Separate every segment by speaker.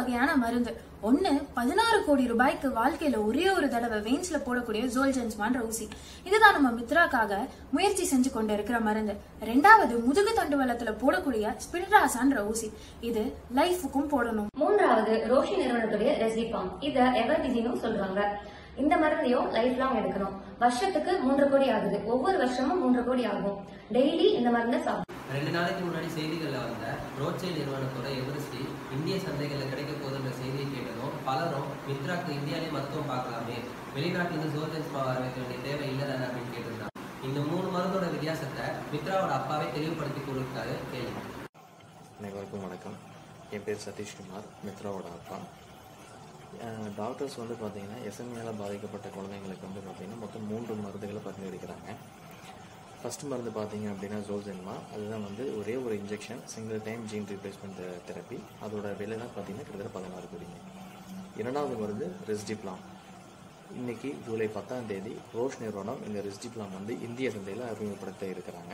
Speaker 1: வகையான மருந்து ஒண்ணு பதினாறு கோடி ரூபாய்க்கு வாழ்க்கையில ஒரே ஒரு தடவை வெயின்ஸ்ல போடக்கூடிய ஜோல்ஜென்ஸ்மான்ற ஊசி இதுதான் நம்ம மித்ராக்காக முயற்சி செஞ்சு கொண்டு இருக்கிற மருந்து ரெண்டாவது முதுகு தண்டுவலத்துல போடக்கூடிய ஸ்பிரிட்ராசான்ற ஊசி இது லைஃபுக்கும் போடணும்
Speaker 2: மூன்றாவது ரோஷி நிறுவனத்துடைய ரெசிபாம் இத எவர்டிசினும் சொல்றாங்க இந்த மருந்தையும் லைஃப் லாங் எடுக்கணும் வருஷத்துக்கு மூன்று கோடி ஆகுது ஒவ்வொரு வருஷமும் மூன்று கோடி ஆகும் டெய்லி இந்த மருந்தை சாப்பிடணும்
Speaker 3: ரெண்டு நாளைக்கு முன்னாடி செய்திகளில் வந்த ரோட்சை நிறுவனத்தோட எவரெஸ்டி இந்திய சந்தைகளில் கிடைக்க போகுதுன்ற செய்தியை கேட்டதும் பலரும் மித்ராக்கு இந்தியாவிலே மருத்துவம் பார்க்கலாமே வெளிநாட்டிலிருந்து ஜோர்ஜன்ஸ் வர வைக்க வேண்டிய தேவை இல்லை தானே அப்படின்னு கேட்டிருந்தாங்க இந்த மூணு மருந்தோட வித்தியாசத்தை மித்ராவோட அப்பாவே தெளிவுபடுத்தி கொடுத்தாரு கேளுங்க
Speaker 4: அனைவருக்கும் வணக்கம் என் பேர் சதீஷ்குமார் மித்ராவோட அப்பா அஹ் டாக்டர்ஸ் வந்து பார்த்தீங்கன்னா எஸ்எம்ஏல பாதிக்கப்பட்ட குழந்தைங்களுக்கு வந்து பார்த்தீங்கன்னா மொத்தம் மூன்று மருந்துகளை பரிந்துரைக்கிறாங்க ஃபர்ஸ்ட் மருந்து பார்த்தீங்க அப்படின்னா ஜோல்ஜென்மா அதுதான் வந்து ஒரே ஒரு injection single time gene replacement therapy அதோட விலை தான் பார்த்தீங்கன்னா கிட்டத்தட்ட பதினாறு கோடிங்க இரண்டாவது மருந்து ரெஸ்டிப்லாம் இன்னைக்கு ஜூலை பத்தாம் தேதி ரோஷ் நிறுவனம் இந்த ரெஸ்டிப்லாம் வந்து இந்திய சந்தையில் அறிமுகப்படுத்த இருக்கிறாங்க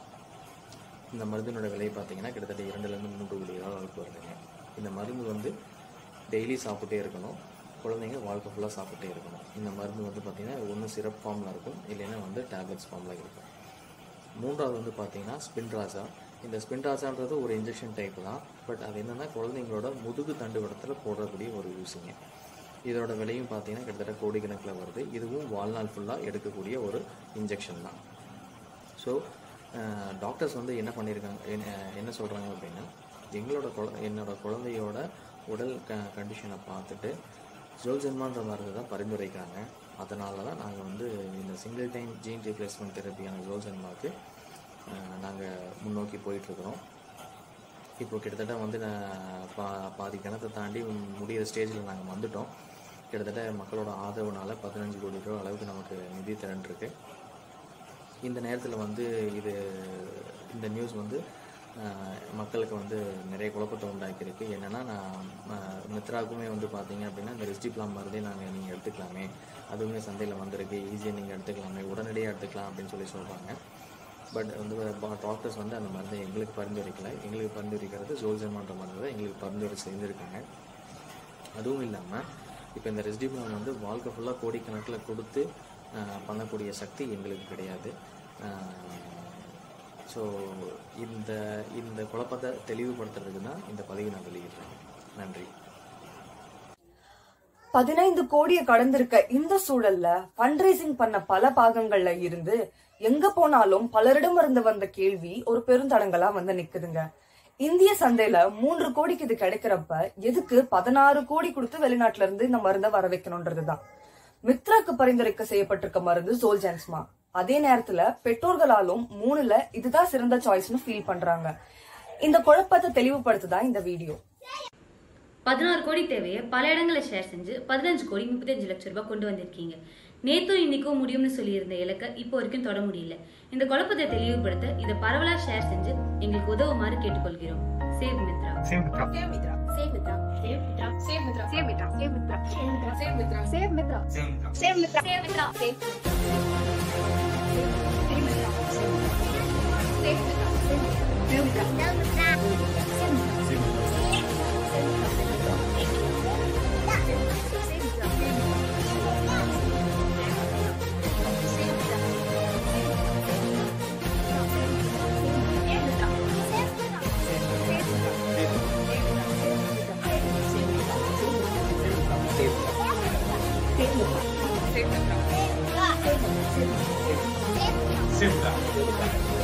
Speaker 4: இந்த மருந்தினோட விலை பார்த்தீங்கன்னா கிட்டத்தட்ட இரண்டுலேருந்து மூன்று கோடி ரூபா அளவுக்கு வருதுங்க இந்த மருந்து வந்து டெய்லி சாப்பிட்டே இருக்கணும் குழந்தைங்க வாழ்க்கை ஃபுல்லாக சாப்பிட்டே இருக்கணும் இந்த மருந்து வந்து பார்த்தீங்கன்னா ஒன்று சிரப் ஃபார்மில் இருக்கும் இல்லைன்னா வந்து டேப்லெட்ஸ் ஃபார்மில் இருக்கும் மூன்றாவது வந்து பார்த்தீங்கன்னா ஸ்பின்ராசா இந்த ஸ்பின்ராசான்றது ஒரு இன்ஜெக்ஷன் டைப் தான் பட் அது என்னன்னா குழந்தைங்களோட முதுகு தண்டுவடத்தில் போடக்கூடிய ஒரு ஊசிங்க இதோட விலையும் பார்த்தீங்கன்னா கிட்டத்தட்ட கோடிக்கணக்கில் வருது இதுவும் வாழ்நாள் ஃபுல்லாக எடுக்கக்கூடிய ஒரு இன்ஜெக்ஷன் தான் ஸோ டாக்டர்ஸ் வந்து என்ன பண்ணியிருக்காங்க என்ன- என்ன சொல்கிறாங்க அப்படின்னா எங்களோட குழ என்னோட குழந்தையோட உடல் க கண்டிஷனை பார்த்துட்டு ஜோல்ஜென்மான்ற மருந்து தான் பரிந்துரைக்கிறாங்க அதனால தான் நாங்கள் வந்து இந்த சிங்கிள் டைம் ஜீன் ரீப்ளேஸ்மெண்ட் தெரப்பியான ஜோல்ஜென்மாக்கு நாங்கள் முன்னோக்கி போயிட்டுருக்குறோம் இப்போ கிட்டத்தட்ட வந்து நான் பா பாதி கிணத்தை தாண்டி முடியிற ஸ்டேஜில் நாங்கள் வந்துட்டோம் கிட்டத்தட்ட மக்களோட ஆதரவுனால பதினஞ்சு கோடி ரூபா அளவுக்கு நமக்கு நிதி திரண்டிருக்கு இந்த நேரத்தில் வந்து இது இந்த நியூஸ் வந்து ஆஹ், மக்களுக்கு வந்து நிறைய குழப்பத்தை உண்டாக்கியிருக்கு என்னென்னா நான் ஆஹ், மித்ராவுக்குமே வந்து பார்த்தீங்க அப்படின்னா இந்த ரெஸ்டிப்லாம் மருந்தே நாங்கள் நீங்கள் எடுத்துக்கலாமே அதுவுமே சந்தையில் வந்திருக்கு ஈஸியாக நீங்கள் எடுத்துக்கலாமே உடனடியாக எடுத்துக்கலாம் அப்படின்னு சொல்லி சொல்கிறாங்க பட் வந்து டாக்டர்ஸ் வந்து அந்த மருந்தை எங்களுக்கு பரிந்துரைக்கல எங்களுக்கு பரிந்துரைக்கிறது ஜோல்ஜன்மான்ற மருந்து தான் எங்களுக்கு பரிந்துரை செய்திருக்காங்க அதுவும் இல்லாமல் இப்போ இந்த ரெஸ்டிபிளான் வந்து வாழ்க்கை ஃபுல்லாக கோடிக்கணக்கில் கொடுத்து ஆஹ், பண்ணக்கூடிய சக்தி எங்களுக்கு கிடையாது ஸோ இந்த இந்த குழப்பத்தை தெளிவுபடுத்துறதுக்கு தான் இந்த பதிவை நான் வெளியிடுறேன் நன்றி
Speaker 5: பதினைந்து கோடியை கடந்திருக்க இந்த சூழல்ல ஃபண்ட்ரைசிங் பண்ண பல பாகங்கள்ல இருந்து எங்க போனாலும் பலரிடமிருந்து வந்த கேள்வி ஒரு பெருந்தடங்களா வந்து நிக்குதுங்க இந்திய சந்தையில மூன்று கோடிக்கு இது கிடைக்கிறப்ப எதுக்கு பதினாறு கோடி கொடுத்து வெளிநாட்டுல இருந்து இந்த மருந்தை வர வைக்கணும்ன்றதுதான் மித்ராக்கு பரிந்துரைக்க செய்யப்பட்டிருக்க மருந்து ஜோல்ஜான்ஸ்மா அதே நேரத்துல பெற்றோர்களாலும் மூணுல இதுதான் சிறந்த சாய்ஸ்னு ஃபீல் பண்றாங்க இந்த குழப்பத்தை தெளிவுபடுத்துதான் இந்த வீடியோ
Speaker 6: பதினாறு கோடி தேவையை பல இடங்களை ஷேர் செஞ்சு பதினஞ்சு கோடி முப்பத்தஞ்சு லட்சம் ரூபாய் கொண்டு வந்திருக்கீங்க நேத்தும் இன்னைக்கும் முடியும்னு சொல்லியிருந்த இலக்கை இப்போ வரைக்கும் தொட முடியல இந்த குழப்பத்தை தெளிவுபடுத்த இதை பரவலா ஷேர் செஞ்சு எங்களுக்கு உதவுமாறு கேட்டுக்கொள்கிறோம் save Mitra
Speaker 7: Save Mitra.
Speaker 6: Save Mitra save Mitra save Mitra save Mitra save Mitra save Mitra save Mitra save Mitra
Speaker 7: Save Mitra.
Speaker 6: Save Mitra save Mitra save
Speaker 7: Save Mitra.